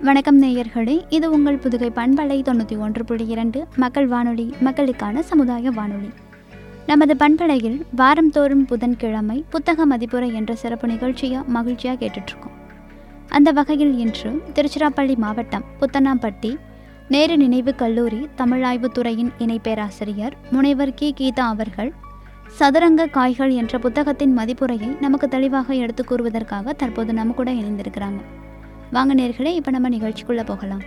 வணக்கம் நேயர்களே இது உங்கள் புதுகை பண்பலை தொண்ணூற்றி ஒன்று புள்ளி இரண்டு மக்கள் வானொலி மக்களுக்கான சமுதாய வானொலி நமது பண்பலையில் வாரந்தோறும் புதன்கிழமை புத்தக மதிப்புரை என்ற சிறப்பு நிகழ்ச்சியை மகிழ்ச்சியாக கேட்டுட்ருக்கோம் அந்த வகையில் இன்று திருச்சிராப்பள்ளி மாவட்டம் புத்தனாம்பட்டி நேரு நினைவு கல்லூரி தமிழாய்வுத்துறையின் இணை பேராசிரியர் முனைவர் கி கீதா அவர்கள் சதுரங்க காய்கள் என்ற புத்தகத்தின் மதிப்புரையை நமக்கு தெளிவாக எடுத்து கூறுவதற்காக தற்போது நம்ம கூட இணைந்திருக்கிறாங்க வாங்க நேர்களே இப்போ நம்ம நிகழ்ச்சிக்குள்ளே போகலாம்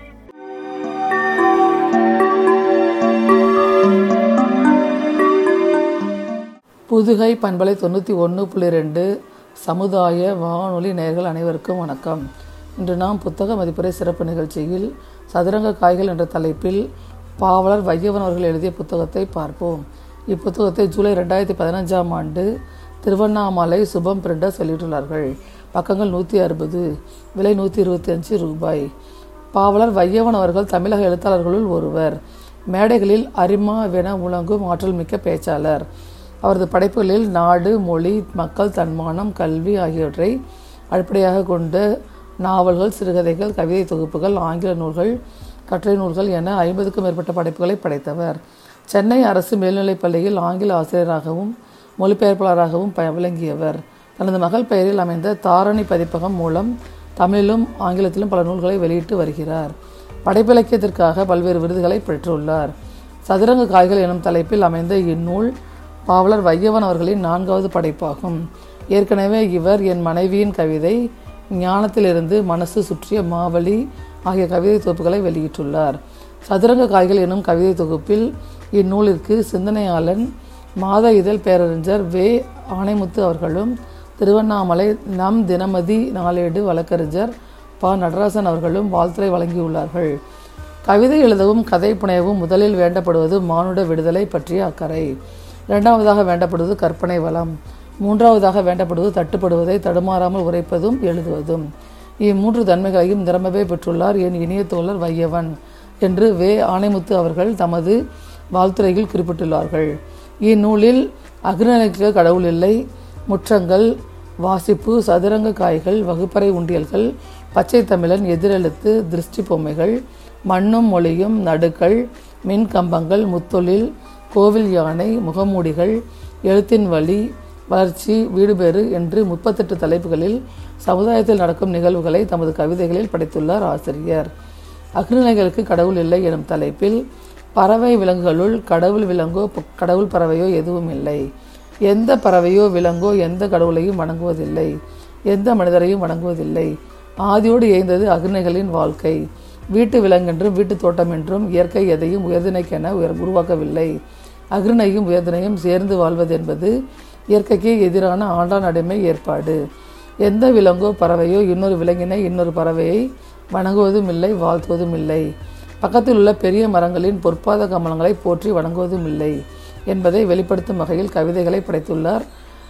புதுகை பண்பலை தொண்ணூற்றி ஒன்று புள்ளி ரெண்டு சமுதாய வானொலி நேயர்கள் அனைவருக்கும் வணக்கம் இன்று நாம் புத்தக மதிப்புரை சிறப்பு நிகழ்ச்சியில் சதுரங்க காய்கள் என்ற தலைப்பில் பாவலர் வையவன் அவர்கள் எழுதிய புத்தகத்தை பார்ப்போம் இப்புத்தகத்தை ஜூலை ரெண்டாயிரத்தி பதினஞ்சாம் ஆண்டு திருவண்ணாமலை சுபம் பிரிண்டர்ஸ் வெளியிட்டுள்ளார்கள் பக்கங்கள் நூற்றி அறுபது விலை நூற்றி இருபத்தி அஞ்சு ரூபாய் பாவலர் வையவன் அவர்கள் தமிழக எழுத்தாளர்களுள் ஒருவர் மேடைகளில் அரிமாவென முழங்கும் ஆற்றல் மிக்க பேச்சாளர் அவரது படைப்புகளில் நாடு மொழி மக்கள் தன்மானம் கல்வி ஆகியவற்றை அடிப்படையாக கொண்ட நாவல்கள் சிறுகதைகள் கவிதை தொகுப்புகள் ஆங்கில நூல்கள் கட்டுரை நூல்கள் என ஐம்பதுக்கும் மேற்பட்ட படைப்புகளை படைத்தவர் சென்னை அரசு மேல்நிலைப் பள்ளியில் ஆங்கில ஆசிரியராகவும் மொழிபெயர்ப்பாளராகவும் ப விளங்கியவர் தனது மகள் பெயரில் அமைந்த தாரணி பதிப்பகம் மூலம் தமிழிலும் ஆங்கிலத்திலும் பல நூல்களை வெளியிட்டு வருகிறார் படைப்பிலக்கியத்திற்காக பல்வேறு விருதுகளை பெற்றுள்ளார் சதுரங்க காய்கள் எனும் தலைப்பில் அமைந்த இந்நூல் பாவலர் வையவன் அவர்களின் நான்காவது படைப்பாகும் ஏற்கனவே இவர் என் மனைவியின் கவிதை ஞானத்திலிருந்து மனசு சுற்றிய மாவலி ஆகிய கவிதை தொகுப்புகளை வெளியிட்டுள்ளார் சதுரங்க காய்கள் எனும் கவிதை தொகுப்பில் இந்நூலிற்கு சிந்தனையாளன் மாத இதழ் பேரறிஞர் வே ஆணைமுத்து அவர்களும் திருவண்ணாமலை நம் தினமதி நாளேடு வழக்கறிஞர் ப நடராசன் அவர்களும் வாழ்த்துரை வழங்கியுள்ளார்கள் கவிதை எழுதவும் கதை புனையவும் முதலில் வேண்டப்படுவது மானுட விடுதலை பற்றிய அக்கறை இரண்டாவதாக வேண்டப்படுவது கற்பனை வளம் மூன்றாவதாக வேண்டப்படுவது தட்டுப்படுவதை தடுமாறாமல் உரைப்பதும் எழுதுவதும் இம்மூன்று தன்மைகளையும் நிரம்பவே பெற்றுள்ளார் என் இனிய தோழர் வையவன் என்று வே ஆணைமுத்து அவர்கள் தமது வாழ்த்துறையில் குறிப்பிட்டுள்ளார்கள் இந்நூலில் அக்னிக்கு கடவுள் இல்லை முற்றங்கள் வாசிப்பு சதுரங்க காய்கள் வகுப்பறை உண்டியல்கள் பச்சை தமிழன் எதிரெழுத்து திருஷ்டி பொம்மைகள் மண்ணும் மொழியும் நடுக்கள் மின் கம்பங்கள் முத்தொழில் கோவில் யானை முகமூடிகள் எழுத்தின் வழி வளர்ச்சி வீடுபேறு என்று முப்பத்தெட்டு தலைப்புகளில் சமுதாயத்தில் நடக்கும் நிகழ்வுகளை தமது கவிதைகளில் படைத்துள்ளார் ஆசிரியர் அக்னிலைகளுக்கு கடவுள் இல்லை எனும் தலைப்பில் பறவை விலங்குகளுள் கடவுள் விலங்கோ கடவுள் பறவையோ எதுவும் இல்லை எந்த பறவையோ விலங்கோ எந்த கடவுளையும் வணங்குவதில்லை எந்த மனிதரையும் வணங்குவதில்லை ஆதியோடு இயைந்தது அக்னிகளின் வாழ்க்கை வீட்டு விலங்கென்றும் வீட்டு தோட்டம் என்றும் இயற்கை எதையும் உயர்தினைக்கென உயர் உருவாக்கவில்லை அக்னினையும் உயர்தினையும் சேர்ந்து வாழ்வது என்பது இயற்கைக்கு எதிரான ஆண்டான் அடிமை ஏற்பாடு எந்த விலங்கோ பறவையோ இன்னொரு விலங்கினை இன்னொரு பறவையை வணங்குவதும் இல்லை வாழ்த்துவதும் இல்லை பக்கத்தில் உள்ள பெரிய மரங்களின் பொற்பாத கமலங்களை போற்றி வணங்குவதும் இல்லை என்பதை வெளிப்படுத்தும் வகையில் கவிதைகளை படைத்துள்ளார்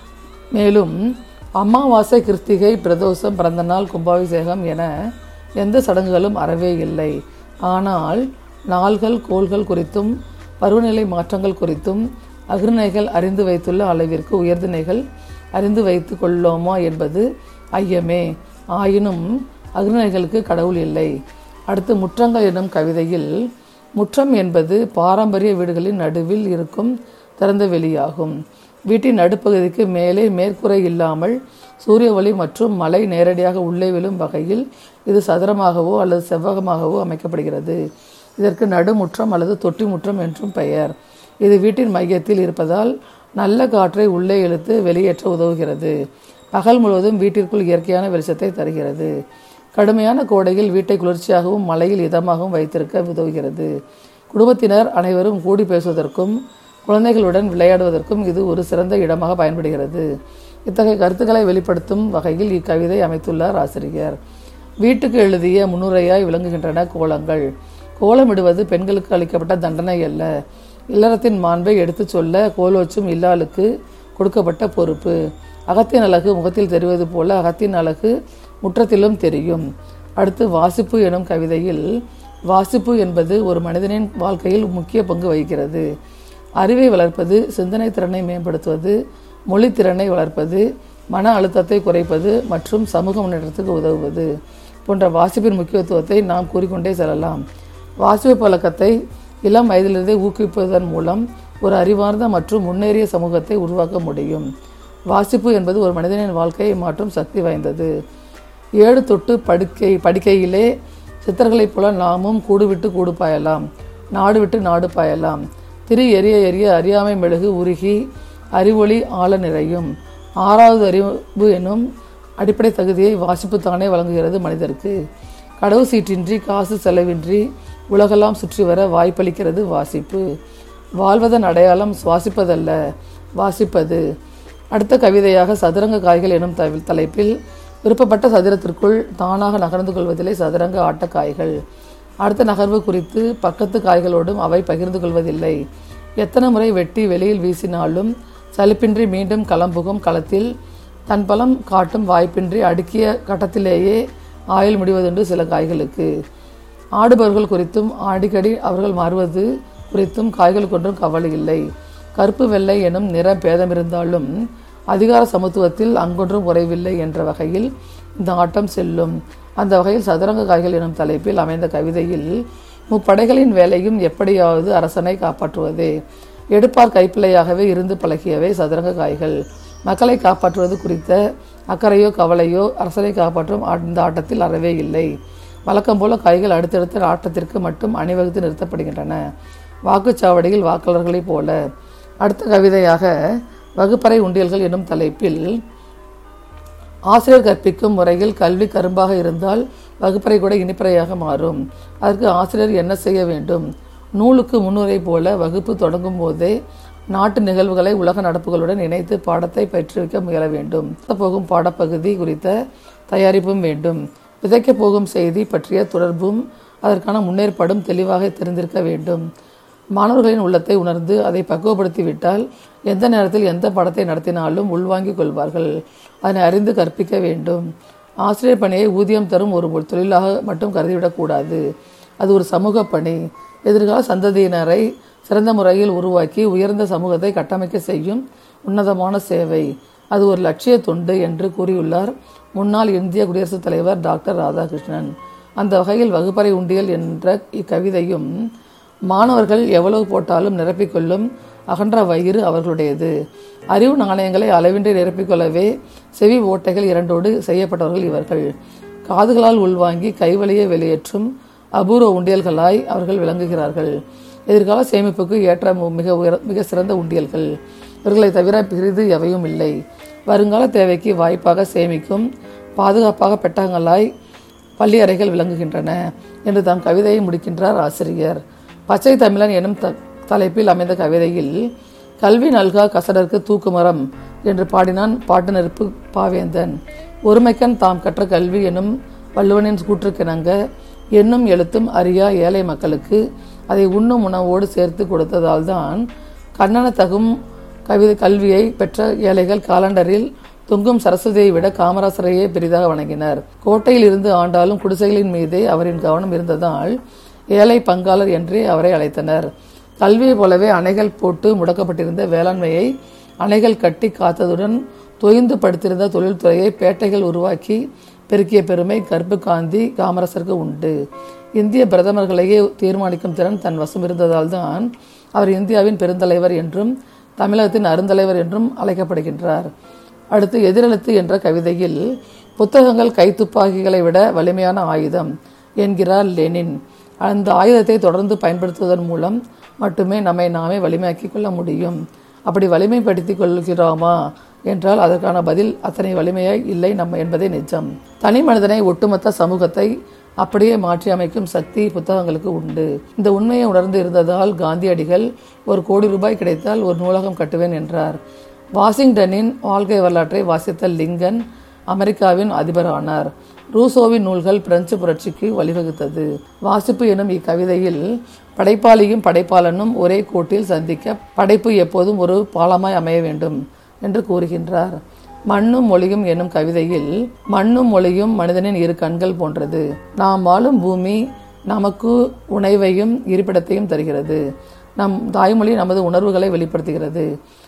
மேலும் அமாவாசை கிருத்திகை பிரதோஷம் பிறந்தநாள் கும்பாபிஷேகம் என எந்த சடங்குகளும் அறவே இல்லை ஆனால் நாள்கள் கோள்கள் குறித்தும் பருவநிலை மாற்றங்கள் குறித்தும் அகிர்ணைகள் அறிந்து வைத்துள்ள அளவிற்கு உயர்தினைகள் அறிந்து வைத்து கொள்ளோமா என்பது ஐயமே ஆயினும் அகிர்ணைகளுக்கு கடவுள் இல்லை அடுத்து முற்றங்கள் எனும் கவிதையில் முற்றம் என்பது பாரம்பரிய வீடுகளின் நடுவில் இருக்கும் திறந்த வெளியாகும் வீட்டின் நடுப்பகுதிக்கு மேலே மேற்கூரை இல்லாமல் சூரிய ஒளி மற்றும் மழை நேரடியாக உள்ளே விழும் வகையில் இது சதுரமாகவோ அல்லது செவ்வகமாகவோ அமைக்கப்படுகிறது இதற்கு நடுமுற்றம் அல்லது தொட்டி முற்றம் என்றும் பெயர் இது வீட்டின் மையத்தில் இருப்பதால் நல்ல காற்றை உள்ளே இழுத்து வெளியேற்ற உதவுகிறது பகல் முழுவதும் வீட்டிற்குள் இயற்கையான வெளிச்சத்தை தருகிறது கடுமையான கோடையில் வீட்டை குளிர்ச்சியாகவும் மழையில் இதமாகவும் வைத்திருக்க உதவுகிறது குடும்பத்தினர் அனைவரும் கூடி பேசுவதற்கும் குழந்தைகளுடன் விளையாடுவதற்கும் இது ஒரு சிறந்த இடமாக பயன்படுகிறது இத்தகைய கருத்துக்களை வெளிப்படுத்தும் வகையில் இக்கவிதை அமைத்துள்ளார் ஆசிரியர் வீட்டுக்கு எழுதிய முன்னுரையாய் விளங்குகின்றன கோலங்கள் கோலமிடுவது பெண்களுக்கு அளிக்கப்பட்ட தண்டனை அல்ல இல்லறத்தின் மாண்பை எடுத்துச் சொல்ல கோலோச்சும் இல்லாளுக்கு கொடுக்கப்பட்ட பொறுப்பு அகத்தின் அழகு முகத்தில் தெரிவது போல அகத்தின் அழகு முற்றத்திலும் தெரியும் அடுத்து வாசிப்பு எனும் கவிதையில் வாசிப்பு என்பது ஒரு மனிதனின் வாழ்க்கையில் முக்கிய பங்கு வகிக்கிறது அறிவை வளர்ப்பது சிந்தனை திறனை மேம்படுத்துவது மொழி திறனை வளர்ப்பது மன அழுத்தத்தை குறைப்பது மற்றும் சமூக முன்னேற்றத்துக்கு உதவுவது போன்ற வாசிப்பின் முக்கியத்துவத்தை நாம் கூறிக்கொண்டே செல்லலாம் வாசிப்பு பழக்கத்தை இளம் வயதிலிருந்தே ஊக்குவிப்பதன் மூலம் ஒரு அறிவார்ந்த மற்றும் முன்னேறிய சமூகத்தை உருவாக்க முடியும் வாசிப்பு என்பது ஒரு மனிதனின் வாழ்க்கையை மாற்றும் சக்தி வாய்ந்தது ஏடு தொட்டு படுக்கை படிக்கையிலே சித்தர்களைப் போல நாமும் கூடு விட்டு கூடு பாயலாம் நாடு விட்டு நாடு பாயலாம் திரு எரிய எரிய அறியாமை மெழுகு உருகி அறிவொளி ஆழ நிறையும் ஆறாவது அறிவு எனும் அடிப்படை தகுதியை வாசிப்பு தானே வழங்குகிறது மனிதருக்கு கடவு சீற்றின்றி காசு செலவின்றி உலகெல்லாம் சுற்றி வர வாய்ப்பளிக்கிறது வாசிப்பு வாழ்வதன் அடையாளம் சுவாசிப்பதல்ல வாசிப்பது அடுத்த கவிதையாக சதுரங்க காய்கள் எனும் தவி- தலைப்பில் விருப்பப்பட்ட சதுரத்திற்குள் தானாக நகர்ந்து கொள்வதில்லை சதுரங்க ஆட்டக்காய்கள் அடுத்த நகர்வு குறித்து பக்கத்து காய்களோடும் அவை பகிர்ந்து கொள்வதில்லை எத்தனை முறை வெட்டி வெளியில் வீசினாலும் சலிப்பின்றி மீண்டும் களம்புகும் களத்தில் தன் பலம் காட்டும் வாய்ப்பின்றி அடுக்கிய கட்டத்திலேயே ஆயுள் முடிவதுண்டு சில காய்களுக்கு ஆடுபவர்கள் குறித்தும் அடிக்கடி அவர்கள் மாறுவது குறித்தும் காய்கள் கொண்டும் கவலை இல்லை கருப்பு வெள்ளை எனும் நிற பேதமிருந்தாலும் அதிகார சமத்துவத்தில் அங்கொன்றும் குறைவில்லை என்ற வகையில் இந்த ஆட்டம் செல்லும் அந்த வகையில் சதுரங்க காய்கள் எனும் தலைப்பில் அமைந்த கவிதையில் முப்படைகளின் வேலையும் எப்படியாவது அரசனை காப்பாற்றுவதே எடுப்பார் கைப்பிள்ளையாகவே இருந்து பழகியவை சதுரங்க காய்கள் மக்களை காப்பாற்றுவது குறித்த அக்கறையோ கவலையோ அரசனை காப்பாற்றும் ஆ- இந்த ஆட்டத்தில் அறவே இல்லை வழக்கம் போல காய்கள் அடுத்தடுத்த ஆட்டத்திற்கு மட்டும் அணிவகுத்து நிறுத்தப்படுகின்றன வாக்குச்சாவடியில் வாக்காளர்களைப் போல அடுத்த கவிதையாக வகுப்பறை உண்டியல்கள் எனும் தலைப்பில் ஆசிரியர் கற்பிக்கும் முறையில் கல்வி கரும்பாக இருந்தால் வகுப்பறை கூட இனிப்பறையாக மாறும் அதற்கு ஆசிரியர் என்ன செய்ய வேண்டும் நூலுக்கு முன்னுரை போல வகுப்பு தொடங்கும் போதே நாட்டு நிகழ்வுகளை உலக நடப்புகளுடன் இணைத்து பாடத்தை பயிற்றுவிக்க முயல வேண்டும் போகும் பாடப்பகுதி குறித்த தயாரிப்பும் வேண்டும் விதைக்கப் போகும் செய்தி பற்றிய தொடர்பும் அதற்கான முன்னேற்பாடும் தெளிவாக தெரிந்திருக்க வேண்டும் மாணவர்களின் உள்ளத்தை உணர்ந்து அதை பக்குவப்படுத்தி விட்டால் எந்த நேரத்தில் எந்த பாடத்தை நடத்தினாலும் உள்வாங்கிக் கொள்வார்கள் அதனை அறிந்து கற்பிக்க வேண்டும் ஆசிரியர் பணியை ஊதியம் தரும் ஒரு ஒரு தொழிலாக மட்டும் கருதிவிடக்கூடாது அது ஒரு சமூக பணி எதிர்கால சந்ததியினரை சிறந்த முறையில் உருவாக்கி உயர்ந்த சமூகத்தை கட்டமைக்க செய்யும் உன்னதமான சேவை அது ஒரு லட்சிய தொண்டு என்று கூறியுள்ளார் முன்னாள் இந்திய குடியரசுத் தலைவர் டாக்டர் ராதாகிருஷ்ணன் அந்த வகையில் வகுப்பறை உண்டியல் என்ற இக்கவிதையும் மாணவர்கள் எவ்வளவு போட்டாலும் நிரப்பிக்கொள்ளும் அகன்ற வயிறு அவர்களுடையது அறிவு நாணயங்களை அளவின்றி நிரப்பிக்கொள்ளவே செவி ஓட்டைகள் இரண்டோடு செய்யப்பட்டவர்கள் இவர்கள் காதுகளால் உள்வாங்கி கைவழியே வெளியேற்றும் அபூர்வ உண்டியல்களாய் அவர்கள் விளங்குகிறார்கள் எதிர்கால சேமிப்புக்கு ஏற்ற மு- மிக உயர மிக சிறந்த உண்டியல்கள் இவர்களை தவிர பிரிது எவையும் இல்லை வருங்கால தேவைக்கு வாய்ப்பாக சேமிக்கும் பாதுகாப்பாக பெட்டகங்களாய் பள்ளி அறைகள் விளங்குகின்றன என்று தம் கவிதையை முடிக்கின்றார் ஆசிரியர் பச்சை தமிழன் எனும் த தலைப்பில் அமைந்த கவிதையில் கல்வி நல்கா கசடர்க்கு தூக்குமரம் என்று பாடினான் பாட்டு நெருப்பு பாவேந்தன் ஒருமைக்கன் தாம் கற்ற கல்வி எனும் வள்ளுவனின் கூற்றுக்கிணங்க எண்ணும் எழுத்தும் அறியா ஏழை மக்களுக்கு அதை உண்ணும் உணவோடு சேர்த்து கொடுத்ததால் தான் கண்ணன தகும் கவிதை கல்வியை பெற்ற ஏழைகள் காலண்டரில் தொங்கும் சரஸ்வதியை விட காமராசரையே பெரிதாக வணங்கினர் கோட்டையில் இருந்து ஆண்டாலும் குடிசைகளின் மீதே அவரின் கவனம் இருந்ததால் ஏழை பங்காளர் என்றே அவரை அழைத்தனர் கல்வியைப் போலவே அணைகள் போட்டு முடக்கப்பட்டிருந்த வேளாண்மையை அணைகள் கட்டி காத்ததுடன் தொய்ந்து படுத்திருந்த தொழில்துறையை பேட்டைகள் உருவாக்கி பெருக்கிய பெருமை கர்ப்பு காந்தி காமராசருக்கு உண்டு இந்திய பிரதமர்களையே தீர்மானிக்கும் திறன் தன் வசம் இருந்ததால் தான் அவர் இந்தியாவின் பெருந்தலைவர் என்றும் தமிழகத்தின் அருந்தலைவர் என்றும் அழைக்கப்படுகின்றார் அடுத்து எதிரெழுத்து என்ற கவிதையில் புத்தகங்கள் கைத்துப்பாக்கிகளை விட வலிமையான ஆயுதம் என்கிறார் லெனின் அந்த ஆயுதத்தை தொடர்ந்து பயன்படுத்துவதன் மூலம் மட்டுமே நம்மை நாமே வலிமையாக்கிக் கொள்ள முடியும் அப்படி வலிமைப்படுத்திக் கொள்கிறோமா என்றால் அதற்கான பதில் அத்தனை வலிமையாய் இல்லை நம்ம என்பதே நிஜம் தனி மனிதனை ஒட்டுமொத்த சமூகத்தை அப்படியே மாற்றி அமைக்கும் சக்தி புத்தகங்களுக்கு உண்டு இந்த உண்மையை உணர்ந்து இருந்ததால் காந்தியடிகள் ஒரு கோடி ரூபாய் கிடைத்தால் ஒரு நூலகம் கட்டுவேன் என்றார் வாஷிங்டனின் வாழ்க்கை வரலாற்றை வாசித்த லிங்கன் அமெரிக்காவின் அதிபரானார் ரூசோவின் நூல்கள் பிரெஞ்சு புரட்சிக்கு வழிவகுத்தது வாசிப்பு எனும் இக்கவிதையில் படைப்பாளியும் படைப்பாளனும் ஒரே கோட்டில் சந்திக்க படைப்பு எப்போதும் ஒரு பாலமாய் அமைய வேண்டும் என்று கூறுகின்றார் மண்ணும் மொழியும் எனும் கவிதையில் மண்ணும் மொழியும் மனிதனின் இரு கண்கள் போன்றது நாம் வாழும் பூமி நமக்கு உணவையும் இருப்பிடத்தையும் தருகிறது நம் தாய்மொழி நமது உணர்வுகளை வெளிப்படுத்துகிறது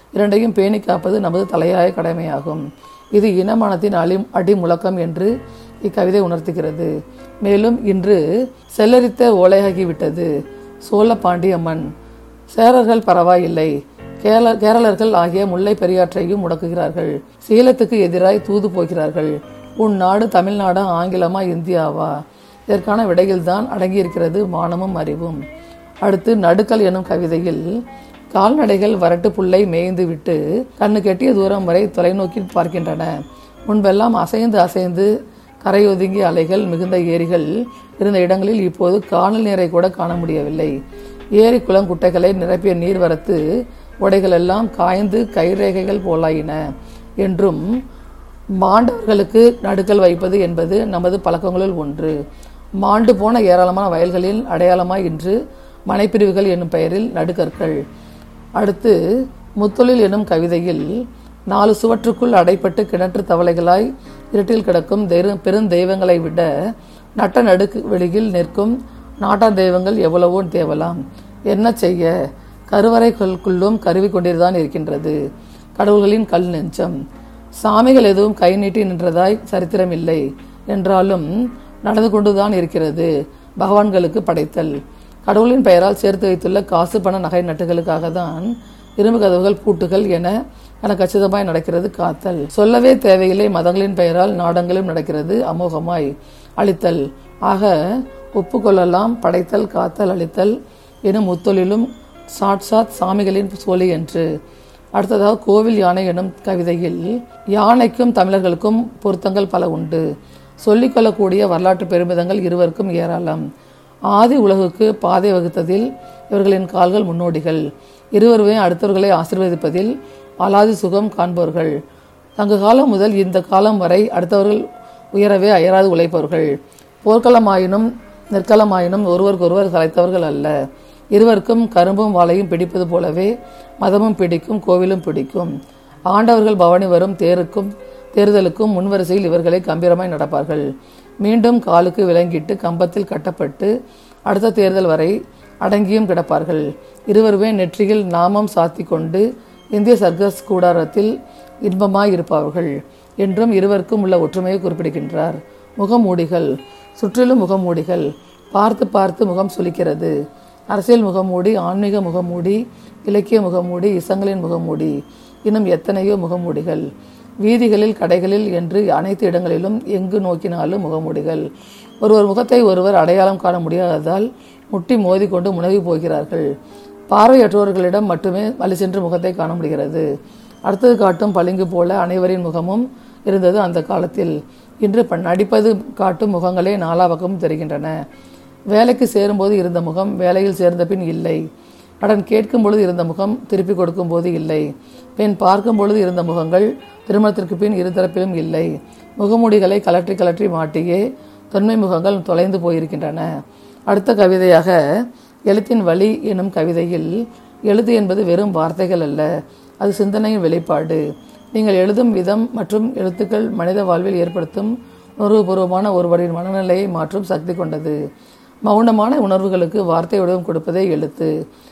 இரண்டையும் பேணி காப்பது நமது தலையாய கடமையாகும் இது இனமானத்தின் அழி அடிமுழக்கம் என்று இக்கவிதை உணர்த்துகிறது மேலும் இன்று செல்லரித்த ஓலையாகிவிட்டது சோழ பாண்டியம்மன் சேரர்கள் பரவாயில்லை கேரள கேரளர்கள் ஆகிய முல்லை பெரியாற்றையும் முடக்குகிறார்கள் சீலத்துக்கு எதிராய் தூது போகிறார்கள் உன் நாடு தமிழ்நாடா ஆங்கிலமா இந்தியாவா இதற்கான விடையில்தான் அடங்கியிருக்கிறது மானமும் அறிவும் அடுத்து நடுக்கல் எனும் கவிதையில் கால்நடைகள் வரட்டு புல்லை மேய்ந்து விட்டு கண்ணு கெட்டிய தூரம் வரை தொலைநோக்கி பார்க்கின்றன முன்பெல்லாம் அசைந்து அசைந்து கரையொதுங்கிய அலைகள் மிகுந்த ஏரிகள் இருந்த இடங்களில் இப்போது காணல் நீரை கூட காண முடியவில்லை ஏரி குளம் குட்டைகளை நிரப்பிய நீர்வரத்து உடைகள் எல்லாம் காய்ந்து கைரேகைகள் போலாயின என்றும் மாண்டவர்களுக்கு நடுக்கல் வைப்பது என்பது நமது பழக்கங்களுள் ஒன்று மாண்டு போன ஏராளமான வயல்களில் அடையாளமாய் இன்று மனைப்பிரிவுகள் என்னும் பெயரில் நடுக்கற்கள் அடுத்து முத்தொழில் என்னும் கவிதையில் நாலு சுவற்றுக்குள் அடைப்பட்டு கிணற்று தவளைகளாய் இருட்டில் கிடக்கும் தெரு பெருந்தெய்வங்களை விட நட்ட நடுக்கு வெளியில் நிற்கும் நாட்டார் தெய்வங்கள் எவ்வளவோ தேவலாம் என்ன செய்ய கருவறைகளுக்குள்ளும் கருவி கொண்டிருந்தான் இருக்கின்றது கடவுள்களின் கல் நெஞ்சம் சாமிகள் எதுவும் கை நீட்டி நின்றதாய் சரித்திரம் இல்லை என்றாலும் நடந்து கொண்டுதான் இருக்கிறது பகவான்களுக்கு படைத்தல் கடவுளின் பெயரால் சேர்த்து வைத்துள்ள காசு பண நகை நட்டுகளுக்காக தான் இரும்பு கதவுகள் பூட்டுகள் என என கச்சிதமாய் நடக்கிறது காத்தல் சொல்லவே தேவையில்லை மதங்களின் பெயரால் நாடங்களும் நடக்கிறது அமோகமாய் அழித்தல் ஆக ஒப்புக்கொள்ளலாம் படைத்தல் காத்தல் அழித்தல் எனும் முத்தொழிலும் சாட்சாத் சாமிகளின் சோழி என்று அடுத்ததாக கோவில் யானை எனும் கவிதையில் யானைக்கும் தமிழர்களுக்கும் பொருத்தங்கள் பல உண்டு சொல்லிக்கொள்ளக்கூடிய வரலாற்று பெருமிதங்கள் இருவருக்கும் ஏராளம் ஆதி உலகுக்கு பாதை வகுத்ததில் இவர்களின் கால்கள் முன்னோடிகள் இருவருமே அடுத்தவர்களை ஆசீர்வதிப்பதில் அலாதி சுகம் காண்பவர்கள் தங்க காலம் முதல் இந்த காலம் வரை அடுத்தவர்கள் உயரவே அயராது உழைப்பவர்கள் போர்க்களமாயினும் நெற்களமாயினும் ஒருவருக்கொருவர் கலைத்தவர்கள் அல்ல இருவருக்கும் கரும்பும் வாழையும் பிடிப்பது போலவே மதமும் பிடிக்கும் கோவிலும் பிடிக்கும் ஆண்டவர்கள் பவனி வரும் தேருக்கும் தேர்தலுக்கும் முன்வரிசையில் இவர்களை கம்பீரமாய் நடப்பார்கள் மீண்டும் காலுக்கு விலங்கிட்டு கம்பத்தில் கட்டப்பட்டு அடுத்த தேர்தல் வரை அடங்கியும் கிடப்பார்கள் இருவருமே நெற்றியில் நாமம் சாத்தி கொண்டு இந்திய சர்க்கஸ் கூடாரத்தில் இன்பமாய் இருப்பார்கள் என்றும் இருவருக்கும் உள்ள ஒற்றுமையை குறிப்பிடுகின்றார் முகமூடிகள் சுற்றிலும் முகமூடிகள் பார்த்து பார்த்து முகம் சுளிக்கிறது அரசியல் முகமூடி ஆன்மீக முகமூடி இலக்கிய முகமூடி இசங்களின் முகமூடி இன்னும் எத்தனையோ முகமூடிகள் வீதிகளில் கடைகளில் என்று அனைத்து இடங்களிலும் எங்கு நோக்கினாலும் முகமூடிகள் ஒருவர் முகத்தை ஒருவர் அடையாளம் காண முடியாததால் முட்டி மோதி கொண்டு முனகி போகிறார்கள் பார்வையற்றவர்களிடம் மட்டுமே வழி சென்று முகத்தை காண முடிகிறது அடுத்தது காட்டும் பளிங்கு போல அனைவரின் முகமும் இருந்தது அந்த காலத்தில் இன்று ப- நடிப்பது காட்டும் முகங்களே நாலா பக்கமும் தெரிகின்றன வேலைக்கு சேரும்போது இருந்த முகம் வேலையில் சேர்ந்த பின் இல்லை கடன் கேட்கும் பொழுது இருந்த முகம் திருப்பி கொடுக்கும் போது இல்லை பெண் பார்க்கும் பொழுது இருந்த முகங்கள் திருமணத்திற்கு பின் இருதரப்பிலும் இல்லை முகமூடிகளை கலற்றி கலற்றி மாட்டியே தொன்மை முகங்கள் தொலைந்து போயிருக்கின்றன அடுத்த கவிதையாக எழுத்தின் வழி எனும் கவிதையில் எழுத்து என்பது வெறும் வார்த்தைகள் அல்ல அது சிந்தனையின் வெளிப்பாடு நீங்கள் எழுதும் விதம் மற்றும் எழுத்துக்கள் மனித வாழ்வில் ஏற்படுத்தும் உணர்வுபூர்வமான ஒருவரின் மனநிலையை மாற்றும் சக்தி கொண்டது மௌனமான உணர்வுகளுக்கு வார்த்தை வடிவம் கொடுப்பதே எழுத்து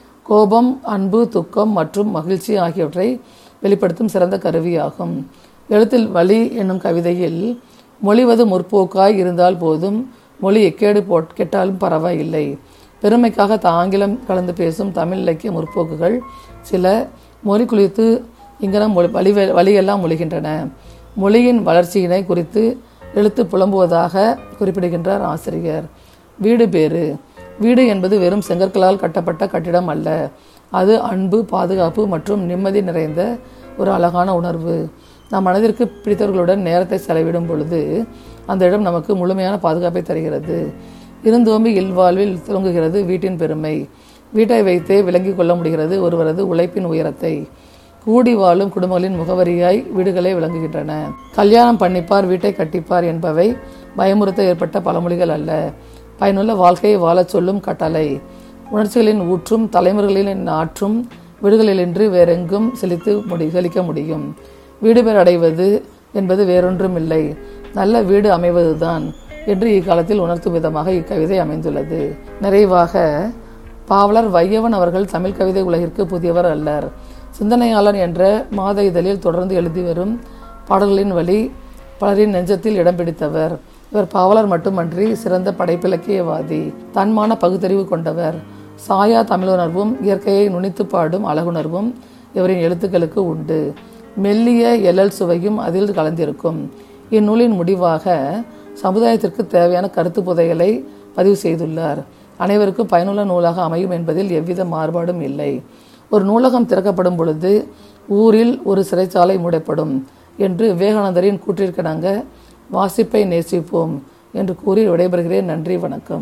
கோபம் அன்பு துக்கம் மற்றும் மகிழ்ச்சி ஆகியவற்றை வெளிப்படுத்தும் சிறந்த கருவியாகும் எழுத்தில் வழி என்னும் கவிதையில் மொழிவது முற்போக்காய் இருந்தால் போதும் மொழி எக்கேடு போட் கெட்டாலும் பரவாயில்லை பெருமைக்காக த- ஆங்கிலம் கலந்து பேசும் தமிழ் இலக்கிய முற்போக்குகள் சில மொழி குளித்து இங்கனம் மொழி வழி வழியெல்லாம் மொழிகின்றன மொழியின் வளர்ச்சியினை குறித்து எழுத்து புலம்புவதாக குறிப்பிடுகின்றார் ஆசிரியர் வீடு பேறு வீடு என்பது வெறும் செங்கற்களால் கட்டப்பட்ட கட்டிடம் அல்ல அது அன்பு பாதுகாப்பு மற்றும் நிம்மதி நிறைந்த ஒரு அழகான உணர்வு நம் மனதிற்கு பிடித்தவர்களுடன் நேரத்தை செலவிடும் பொழுது அந்த இடம் நமக்கு முழுமையான பாதுகாப்பை தருகிறது இருந்தோம்பி இல்வாழ்வில் துவங்குகிறது வீட்டின் பெருமை வீட்டை வைத்தே விளங்கிக் கொள்ள முடிகிறது ஒருவரது உழைப்பின் உயரத்தை கூடி வாழும் குடும்பங்களின் முகவரியாய் வீடுகளே விளங்குகின்றன கல்யாணம் பண்ணிப்பார் வீட்டை கட்டிப்பார் என்பவை பயமுறுத்த ஏற்பட்ட பழமொழிகள் அல்ல பயனுள்ள வாழ்க்கையை வாழச் சொல்லும் கட்டளை உணர்ச்சிகளின் ஊற்றும் தலைமுறைகளின் ஆற்றும் வீடுகளிலின்றி வேறெங்கும் செழித்து முடி செழிக்க முடியும் வீடு பேர் அடைவது என்பது வேறொன்றும் இல்லை நல்ல வீடு அமைவதுதான் என்று இக்காலத்தில் உணர்த்தும் விதமாக இக்கவிதை அமைந்துள்ளது நிறைவாக பாவலர் வையவன் அவர்கள் தமிழ் கவிதை உலகிற்கு புதியவர் அல்லர் சிந்தனையாளன் என்ற மாத இதழில் தொடர்ந்து எழுதி வரும் பாடல்களின் வழி பலரின் நெஞ்சத்தில் இடம் பிடித்தவர் இவர் பாவலர் மட்டுமன்றி சிறந்த படைப்பிலக்கியவாதி தன்மான பகுத்தறிவு கொண்டவர் சாயா தமிழுணர்வும் இயற்கையை நுனித்து பாடும் அழகுணர்வும் இவரின் எழுத்துக்களுக்கு உண்டு மெல்லிய எழல் சுவையும் அதில் கலந்திருக்கும் இந்நூலின் முடிவாக சமுதாயத்திற்கு தேவையான கருத்து புதையலை பதிவு செய்துள்ளார் அனைவருக்கும் பயனுள்ள நூலாக அமையும் என்பதில் எவ்வித மாறுபாடும் இல்லை ஒரு நூலகம் திறக்கப்படும் பொழுது ஊரில் ஒரு சிறைச்சாலை மூடப்படும் என்று விவேகானந்தரின் கூற்றிற்கிணங்க வாசிப்பை நேசிப்போம் என்று கூறி விடைபெறுகிறேன் நன்றி வணக்கம்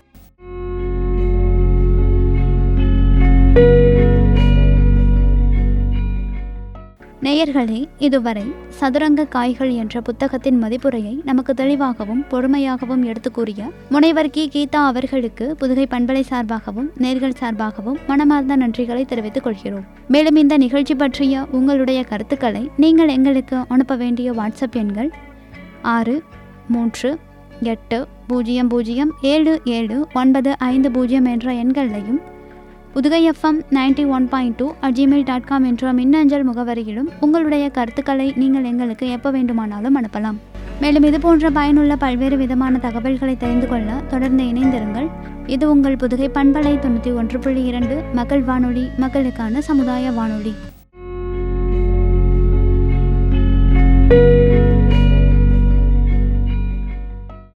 நேயர்களே இதுவரை சதுரங்க காய்கள் என்ற புத்தகத்தின் மதிப்புரையை நமக்கு தெளிவாகவும் பொறுமையாகவும் எடுத்து கூறிய முனைவர் கி கீதா அவர்களுக்கு புதுகை பண்பலை சார்பாகவும் நேர்கள் சார்பாகவும் மனமார்ந்த நன்றிகளை தெரிவித்துக் கொள்கிறோம் மேலும் இந்த நிகழ்ச்சி பற்றிய உங்களுடைய கருத்துக்களை நீங்கள் எங்களுக்கு அனுப்ப வேண்டிய வாட்ஸ்அப் எண்கள் ஆறு மூன்று எட்டு பூஜ்ஜியம் பூஜ்ஜியம் ஏழு ஏழு ஒன்பது ஐந்து பூஜ்ஜியம் என்ற எண்களையும் Pudhugai FM ninety one point two at Gmail dot com என்ற மின்னஞ்சல் முகவரியிலும் உங்களுடைய கருத்துக்களை நீங்கள் எங்களுக்கு எப்போ வேண்டுமானாலும் அனுப்பலாம் மேலும் இது போன்ற பயனுள்ள பல்வேறு விதமான தகவல்களை தெரிந்து கொள்ள தொடர்ந்து இணைந்திருங்கள் இது உங்கள் புதுகை பண்பலை தொண்ணூற்றி ஒன்று புள்ளி இரண்டு மக்கள் வானொலி மக்களுக்கான சமுதாய வானொலி